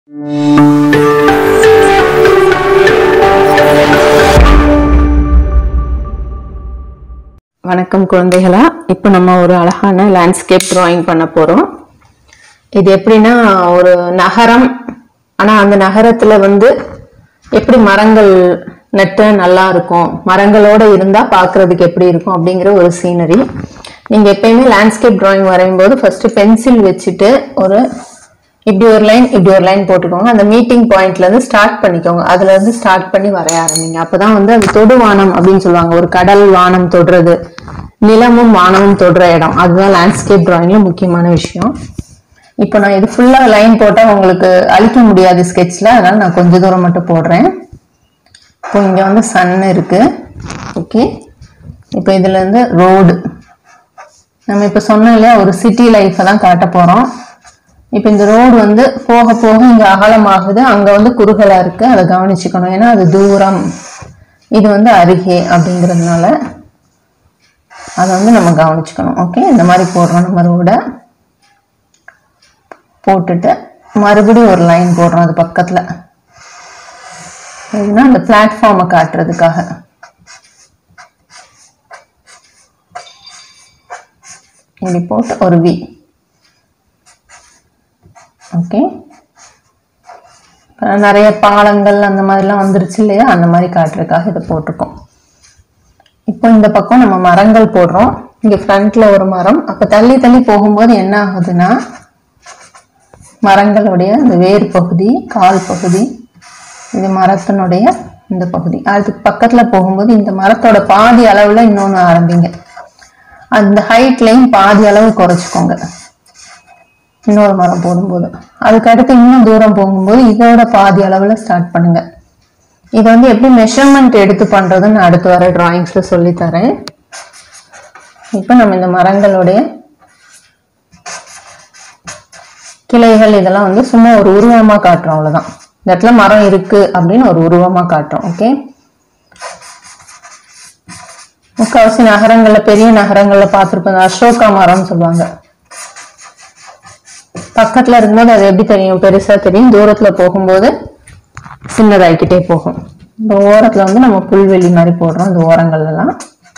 வணக்கம் குழந்தைகளா இப்போ நம்ம ஒரு அழகான லேண்ட்ஸ்கேப் டிராயிங் பண்ண போறோம் இது எப்படின்னா ஒரு நகரம் ஆனா அந்த நகரத்துல வந்து எப்படி மரங்கள் நட்டு நல்லா இருக்கும் மரங்களோட இருந்தா பார்க்கிறதுக்கு எப்படி இருக்கும் அப்படிங்கிற ஒரு சீனரி நீங்க எப்பயுமே லேண்ட்ஸ்கேப் டிராயிங் வரையும் போது ஃபர்ஸ்ட் பென்சில் வச்சுட்டு ஒரு இப்படி ஒரு லைன் இப்படி ஒரு லைன் போட்டுக்கோங்க அந்த மீட்டிங் பாயிண்ட்ல இருந்து ஸ்டார்ட் பண்ணிக்கோங்க அதுல இருந்து ஸ்டார்ட் பண்ணி வரைய ஆரம்பிங்க அப்பதான் வந்து அது தொடு வானம் அப்படின்னு சொல்லுவாங்க ஒரு கடல் வானம் தொடுறது நிலமும் வானமும் தொடுற இடம் அதுதான் லேண்ட்ஸ்கேப் டிராயிங்ல முக்கியமான விஷயம் இப்போ நான் இது ஃபுல்லா லைன் போட்டா உங்களுக்கு அழிக்க முடியாது ஸ்கெட்ச்ல அதனால நான் கொஞ்ச தூரம் மட்டும் போடுறேன் இப்போ இங்க வந்து சன் இருக்கு ஓகே இப்போ இதுல இருந்து ரோடு நம்ம இப்ப சொன்னோம் இல்லையா ஒரு சிட்டி லைஃப்பை தான் காட்ட போறோம் இப்போ இந்த ரோடு வந்து போக போக இங்க அகலமாகுது அங்க வந்து குறுகலா இருக்கு அதை கவனிச்சுக்கணும் ஏன்னா அது தூரம் இது வந்து அருகே அப்படிங்கிறதுனால அதை வந்து நம்ம கவனிச்சுக்கணும் ஓகே இந்த மாதிரி போடுறோம் நம்ம ரோட போட்டுட்டு மறுபடியும் ஒரு லைன் போடுறோம் அது பக்கத்துல இதுனா அந்த பிளாட்ஃபார்மை காட்டுறதுக்காக இப்படி போட்டு ஒரு வி ஓகே நிறைய பாலங்கள் அந்த மாதிரிலாம் வந்துருச்சு இல்லையா அந்த மாதிரி காட்டுறதுக்காக இதை போட்டிருக்கோம் இப்போ இந்த பக்கம் நம்ம மரங்கள் போடுறோம் இங்க ஃப்ரண்ட்ல ஒரு மரம் அப்ப தள்ளி தள்ளி போகும்போது என்ன ஆகுதுன்னா மரங்களுடைய இந்த வேர் பகுதி கால் பகுதி இது மரத்தினுடைய இந்த பகுதி அதுக்கு பக்கத்துல போகும்போது இந்த மரத்தோட பாதி அளவுல இன்னொன்னு ஆரம்பிங்க அந்த ஹைட்லையும் பாதி அளவு குறைச்சிக்கோங்க இன்னொரு மரம் போடும்போது அதுக்கு அடுத்து இன்னும் தூரம் போகும்போது இதோட பாதி அளவுல ஸ்டார்ட் பண்ணுங்க இதை வந்து எப்படி மெஷர்மெண்ட் எடுத்து பண்றதுன்னு நான் அடுத்து வர டிராயிங்ஸ்ல சொல்லி தரேன் இப்போ நம்ம இந்த மரங்களுடைய கிளைகள் இதெல்லாம் வந்து சும்மா ஒரு உருவமா காட்டுறோம் அவ்வளவுதான் இந்த இடத்துல மரம் இருக்கு அப்படின்னு ஒரு உருவமா காட்டுறோம் ஓகே முக்காவாசி நகரங்கள்ல பெரிய நகரங்கள்ல பார்த்திருப்போம் அசோகா மரம்னு சொல்லுவாங்க பக்கத்துல இருக்கும்போது அது எப்படி தெரியும் பெருசா தெரியும் தூரத்துல போகும்போது சின்னதாகிக்கிட்டே போகும் இந்த ஓரத்துல வந்து நம்ம புல்வெளி மாதிரி போடுறோம் இந்த ஓரங்கள்ல எல்லாம்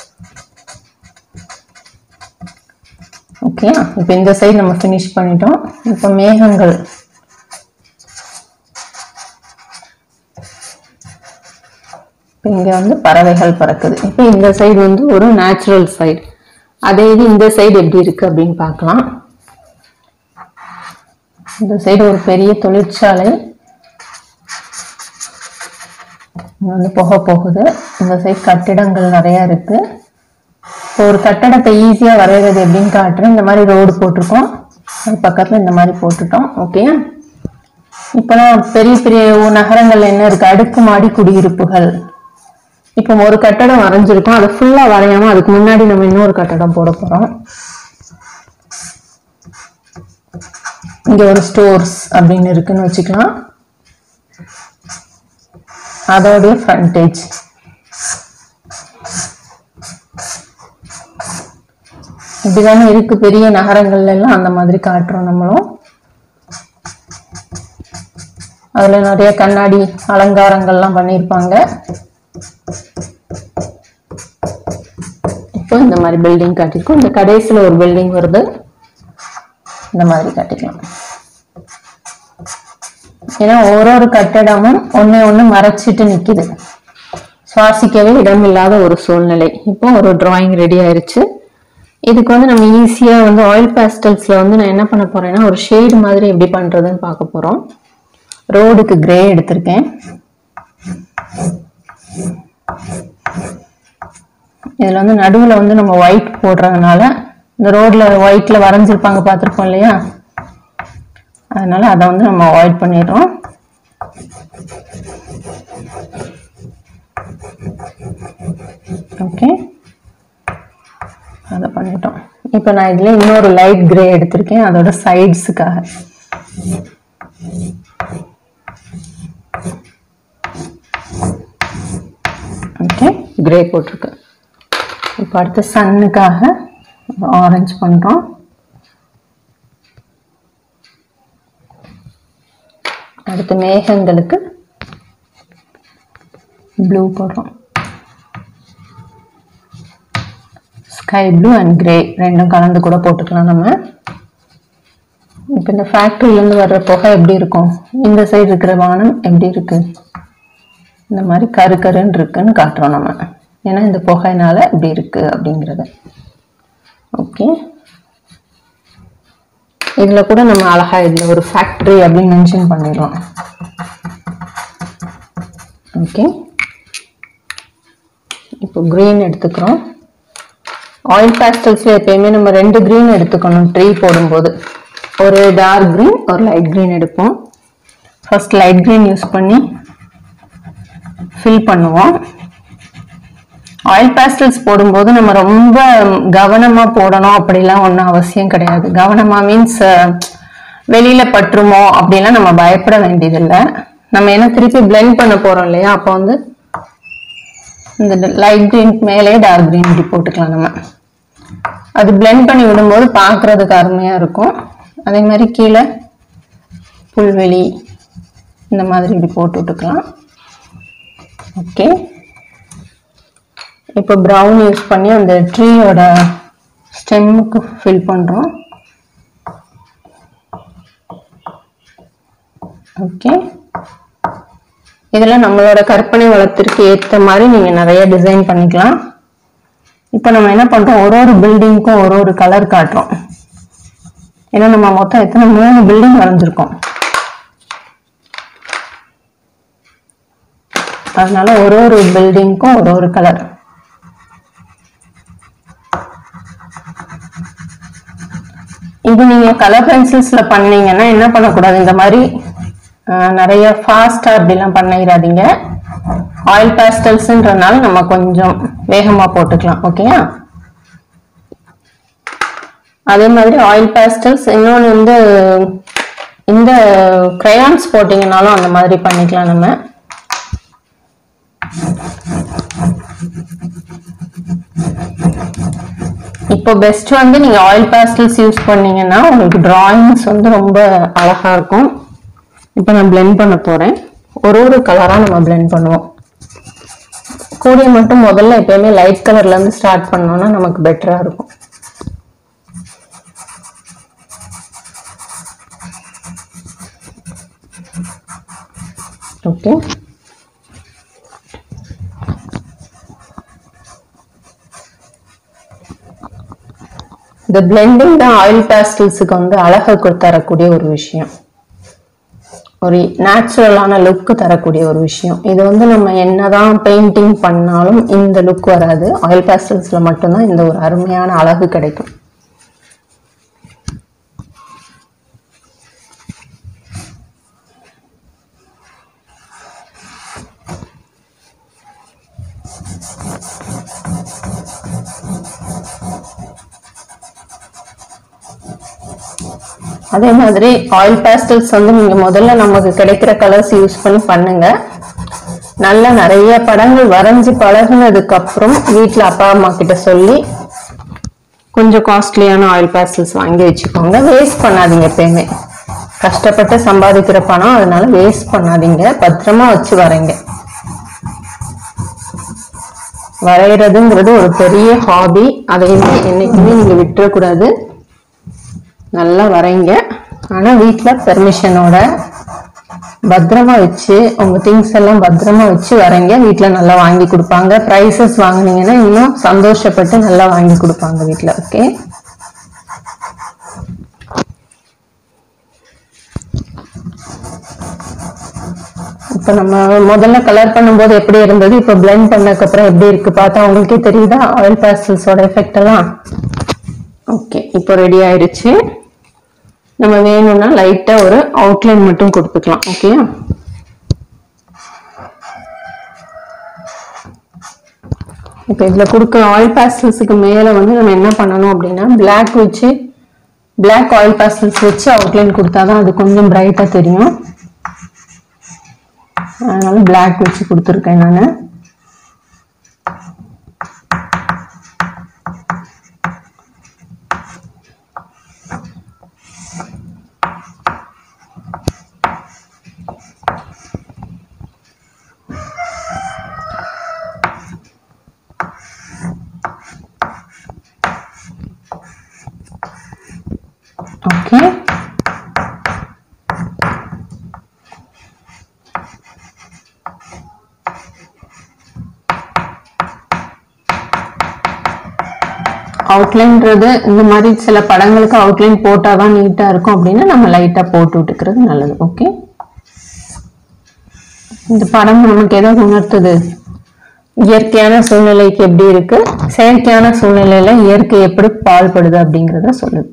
ஓகே இப்போ இந்த சைடு நம்ம ஃபினிஷ் பண்ணிட்டோம் இப்போ மேகங்கள் இப்போ இங்க வந்து பறவைகள் பறக்குது இப்போ இந்த சைடு வந்து ஒரு நேச்சுரல் சைடு அதே இது இந்த சைடு எப்படி இருக்கு அப்படின்னு பார்க்கலாம் இந்த சைடு ஒரு பெரிய தொழிற்சாலை இங்க வந்து புகை போகுது இந்த சைடு கட்டிடங்கள் நிறைய இருக்கு இப்போ ஒரு கட்டடத்தை ஈஸியா வரைகிறது எப்படின்னு காட்டுறேன் இந்த மாதிரி ரோடு போட்டிருக்கோம் அது பக்கத்துல இந்த மாதிரி போட்டுட்டோம் ஓகே இப்போலாம் பெரிய பெரிய ஊ- நகரங்கள்ல என்ன இருக்கு அடுக்குமாடி குடியிருப்புகள் இப்போ ஒரு கட்டடம் வரைஞ்சிருக்கோம் அதை ஃபுல்லா வரையாம அதுக்கு முன்னாடி நம்ம இன்னொரு கட்டடம் போட போறோம் இங்க ஒரு ஸ்டோர்ஸ் அப்படின்னு இருக்குன்னு வச்சுக்கலாம் அதோடைய ஃப்ரண்டேஜ் இப்படிதானே இருக்கு பெரிய நகரங்கள்ல எல்லாம் அந்த மாதிரி காட்டுறோம் நம்மளும் அதுல நிறைய கண்ணாடி அலங்காரங்கள்லாம் பண்ணியிருப்பாங்க இப்போ இந்த மாதிரி பில்டிங் காட்டியிருக்கோம் இந்த கடைசியில ஒரு பில்டிங் வருது இந்த மாதிரி காட்டிக்கலாம் ஏன்னா ஒரு ஒரு கட்டடமும் ஒண்ணு ஒண்ணு மறைச்சிட்டு நிக்குது சுவாசிக்கவே இடமில்லாத ஒரு சூழ்நிலை இப்போ ஒரு டிராயிங் ரெடி ஆயிருச்சு இதுக்கு வந்து நம்ம ஈஸியா வந்து ஆயில் பேஸ்டல்ஸ்ல வந்து நான் என்ன பண்ண போறேன்னா ஒரு ஷேடு மாதிரி எப்படி பண்றதுன்னு பார்க்க போறோம் ரோடுக்கு கிரே எடுத்திருக்கேன் இதுல வந்து நடுவுல வந்து நம்ம ஒயிட் போடுறதுனால இந்த ரோட்ல ஒயிட்ல வரைஞ்சிருப்பாங்க பார்த்திருப்போம் இல்லையா அதனால அதை வந்து நம்ம அவாய்ட் பண்ணிடுறோம் ஓகே அதை பண்ணிட்டோம் இப்போ நான் இதுல இன்னொரு லைட் கிரே எடுத்திருக்கேன் அதோட சைட்ஸுக்காக ஓகே கிரே போட்டிருக்கு இப்போ அடுத்து சன்னுக்காக ஆரஞ்சு பண்ணுறோம் அடுத்து மேகங்களுக்கு ப்ளூ போடுறோம் ஸ்கை ப்ளூ அண்ட் கிரே ரெண்டும் கலந்து கூட போட்டுக்கலாம் நம்ம இப்போ இந்த ஃபேக்ட்ரியிலேருந்து வர்ற புகை எப்படி இருக்கும் இந்த சைடு இருக்கிற வானம் எப்படி இருக்கு இந்த மாதிரி கரு கருன்னு இருக்குன்னு காட்டுறோம் நம்ம ஏன்னா இந்த புகையினால இப்படி இருக்கு அப்படிங்கிறத ஓகே இதில் கூட நம்ம அழகா இதில் ஒரு ஃபேக்ட்ரி அப்படின்னு மென்ஷன் பண்ணிடுறோம் ஓகே இப்போ க்ரீன் எடுத்துக்கிறோம் ஆயில் பேஸ்டல்ஸில் எப்பயுமே நம்ம ரெண்டு க்ரீன் எடுத்துக்கணும் ட்ரீ போடும்போது ஒரு டார்க் க்ரீன் ஒரு லைட் க்ரீன் எடுப்போம் ஃபர்ஸ்ட் லைட் க்ரீன் யூஸ் பண்ணி ஃபில் பண்ணுவோம் ஆயில் பேஸ்டல்ஸ் போடும்போது நம்ம ரொம்ப கவனமா போடணும் அப்படிலாம் ஒன்றும் அவசியம் கிடையாது கவனமா மீன்ஸ் வெளியில பற்றுமோ அப்படிலாம் நம்ம பயப்பட வேண்டியதில்லை நம்ம என்ன திருப்பி பிளெண்ட் பண்ண போறோம் இல்லையா அப்போ வந்து இந்த லைட் கிரீன் மேலே டார்க் கிரீன் இப்படி போட்டுக்கலாம் நம்ம அது பிளெண்ட் பண்ணி விடும்போது பார்க்கறதுக்கு அருமையா இருக்கும் அதே மாதிரி கீழே புல்வெளி இந்த மாதிரி இப்படி போட்டு விட்டுக்கலாம் ஓகே இப்போ ப்ரௌன் யூஸ் பண்ணி அந்த ட்ரீயோட ஸ்டெம்முக்கு ஃபில் பண்ணுறோம் ஓகே இதில் நம்மளோட கற்பனை வளத்திற்கு ஏற்ற மாதிரி நீங்கள் நிறைய டிசைன் பண்ணிக்கலாம் இப்போ நம்ம என்ன பண்ணுறோம் ஒரு ஒரு பில்டிங்க்கும் ஒரு ஒரு கலர் காட்டுறோம் ஏன்னா நம்ம மொத்தம் எத்தனை மூணு பில்டிங் வரைஞ்சிருக்கோம் அதனால ஒரு ஒரு பில்டிங்க்கும் ஒரு ஒரு கலர் இது நீங்க கலர் பென்சில்ஸ்ல பண்ணீங்கன்னா என்ன பண்ணக்கூடாது இந்த மாதிரி அஹ், நிறைய ஃபாஸ்டா அப்படிலாம் பண்ணிடாதீங்க ஆயில் பேஸ்டல்ஸ்ன்றனால நம்ம கொஞ்சம் வேகமா போட்டுக்கலாம் ஓகேயா அதே மாதிரி ஆயில் பேஸ்டல்ஸ் இன்னொன்று வந்து இந்த crayons போட்டிங்கனாலும் அந்த மாதிரி பண்ணிக்கலாம் நம்ம இப்போ பெஸ்ட் வந்து நீங்க ஆயில் பேஸ்டல்ஸ் யூஸ் பண்ணீங்கன்னா உங்களுக்கு டிராயிங்ஸ் வந்து ரொம்ப அழகா இருக்கும் இப்போ நான் blend பண்ண போறேன் ஒரு ஒரு கலரா நம்ம blend பண்ணுவோம் கூடிய மட்டும் முதல்ல எப்பயுமே லைட் கலர்ல இருந்து ஸ்டார்ட் பண்ணோம்னா நமக்கு பெட்டரா இருக்கும் ஓகே இந்த பிளெண்டிங் தான் ஆயில் பேஸ்டல்ஸுக்கு வந்து அழகை கொடு- தரக்கூடிய ஒரு விஷயம் ஒரு நேச்சுரலான லுக் தரக்கூடிய ஒரு விஷயம் இது வந்து நம்ம என்னதான் பெயிண்டிங் பண்ணாலும் இந்த லுக் வராது ஆயில் பேஸ்டல்ஸ்ல மட்டும்தான் இந்த ஒரு அருமையான அழகு கிடைக்கும் அதே மாதிரி ஆயில் பேஸ்டல்ஸ் வந்து நீங்க முதல்ல நமக்கு கிடைக்கிற கலர்ஸ் யூஸ் பண்ணி பண்ணுங்க நல்ல நிறைய படங்கள் வரைஞ்சு பழகுனதுக்கு அப்புறம் வீட்ல அப்பா அம்மா கிட்ட சொல்லி கொஞ்சம் காஸ்ட்லியான ஆயில் பேஸ்டல்ஸ் வாங்கி வச்சுக்கோங்க வேஸ்ட் பண்ணாதீங்க எப்பயுமே கஷ்டப்பட்டு சம்பாதிக்கிற பணம் அதனால வேஸ்ட் பண்ணாதீங்க பத்திரமா வச்சு வரைங்க வரைகிறதுங்கிறது ஒரு பெரிய ஹாபி அதையுமே என்னைக்குமே நீங்க விட்டுறக்கூடாது நல்லா வரைங்க ஆனா வீட்ல பெர்மிஷனோட பத்திரமா வச்சு உங்க திங்ஸ் எல்லாம் பத்திரமா வச்சு வரைங்க வீட்ல நல்லா வாங்கி கொடுப்பாங்க ப்ரைசஸ் வாங்குனீங்கன்னா இன்னும் சந்தோஷப்பட்டு நல்லா வாங்கி கொடுப்பாங்க வீட்ல ஓகே இப்ப நம்ம முதல்ல கலர் பண்ணும்போது எப்படி இருந்தது இப்ப blend பண்ணதுக்கு அப்புறம் எப்படி இருக்கு பார்த்தா உங்களுக்கே தெரியுதா ஆயில் பேஸ்டல்ஸோட எஃபெக்ட் எல்லாம் ஓகே இப்போ ரெடி ஆயிடுச்சு நம்ம வேணும்னா லைட்டா ஒரு அவுட்லைன் மட்டும் கொடுத்துக்கலாம் ஓகேயா இப்போ இதுல கொடுக்குற ஆயில் பேஸ்டல்ஸுக்கு மேல வந்து நம்ம என்ன பண்ணணும் அப்படின்னா Black வச்சு Black ஆயில் பேஸ்டல்ஸ் வச்சு அவுட்லைன் கொடுத்தாதான் அது கொஞ்சம் பிரைட்டா தெரியும் அதனால Black வச்சு கொடுத்துருக்கேன் நான் அவுட்லைன்றது இந்த மாதிரி சில படங்களுக்கு அவுட்லைன் போட்டால் தான் நீட்டாக இருக்கும் அப்படின்னா நம்ம லைட்டாக போட்டு விட்டுக்கிறது நல்லது ஓகே இந்த படம் நமக்கு ஏதாவது உணர்த்துது இயற்கையான சூழ்நிலைக்கு எப்படி இருக்கு செயற்கையான சூழ்நிலையில இயற்கை எப்படி பாழ்படுது அப்படிங்கிறத சொல்லுது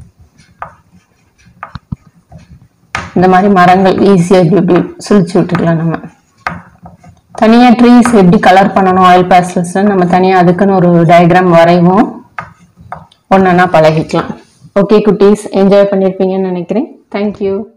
இந்த மாதிரி மரங்கள் ஈஸியாக இப்படி இப்படி சுழிச்சு விட்டுக்கலாம் நம்ம தனியாக ட்ரீஸ் எப்படி கலர் பண்ணணும் ஆயில் பேஸ்டல்ஸ் நம்ம தனியாக அதுக்குன்னு ஒரு டயக்ராம் வரைவோம் ஒன்றா பழகிக்கலாம் ஓகே குட்டீஸ் என்ஜாய் பண்ணியிருப்பீங்கன்னு நினைக்கிறேன் தேங்க்யூ